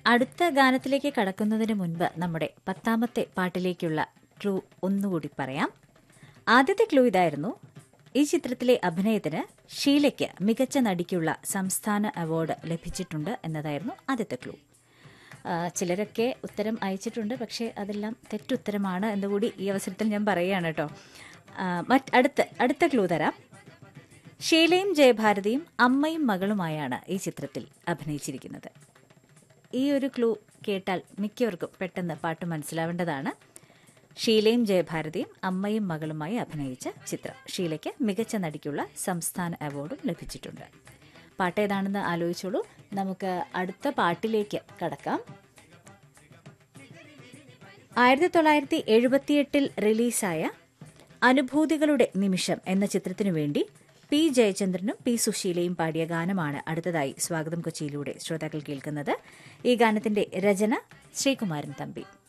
അടുത്ത ഗാനത്തിലേക്ക് കടക്കുന്നതിന് മുൻപ് നമ്മുടെ പത്താമത്തെ പാട്ടിലേക്കുള്ള ക്ലൂ ഒന്നുകൂടി പറയാം ആദ്യത്തെ ക്ലൂ ഇതായിരുന്നു ഈ ചിത്രത്തിലെ അഭിനയത്തിന് ഷീലയ്ക്ക് മികച്ച നടിക്കുള്ള സംസ്ഥാന അവാർഡ് ലഭിച്ചിട്ടുണ്ട് എന്നതായിരുന്നു ആദ്യത്തെ ക്ലൂ ആ, ചിലരൊക്കെ ഉത്തരം അയച്ചിട്ടുണ്ട് പക്ഷേ അതെല്ലാം തെറ്റുത്തരമാണ് എന്നുകൂടി ഈ അവസരത്തിൽ ഞാൻ പറയുകയാണ് കേട്ടോ ആ, മറ്റ് അടുത്ത അടുത്ത ക്ലൂ തരാം ഷീലയും ജയഭാരതിയും അമ്മയും മകളുമായാണ് ഈ ചിത്രത്തിൽ അഭിനയിച്ചിരിക്കുന്നത് ഈ ഒരു ക്ലൂ കേട്ടാൽ മിക്കവർക്കും പെട്ടെന്ന് പാട്ട് മനസ്സിലാവേണ്ടതാണ് ഷീലയും ജയഭാരതിയും അമ്മയും മകളുമായി അഭിനയിച്ച ചിത്രം ഷീലയ്ക്ക് മികച്ച നടിക്കുള്ള സംസ്ഥാന അവാർഡും ലഭിച്ചിട്ടുണ്ട് പാട്ട് ഏതാണെന്ന് ആലോചിച്ചോളൂ നമുക്ക് അടുത്ത പാട്ടിലേക്ക് കടക്കാം ആയിരത്തി തൊള്ളായിരത്തി എഴുപത്തിയെട്ടിൽ റിലീസായ അനുഭൂതികളുടെ നിമിഷം എന്ന ചിത്രത്തിനു വേണ്ടി പി ജയചന്ദ്രനും പി സുശീലയും പാടിയ ഗാനമാണ് അടുത്തതായി സ്വാഗതം കൊച്ചിയിലൂടെ ശ്രോതാക്കൾ കേൾക്കുന്നത് ഈ ഗാനത്തിന്റെ രചന ശ്രീകുമാരൻ തമ്പി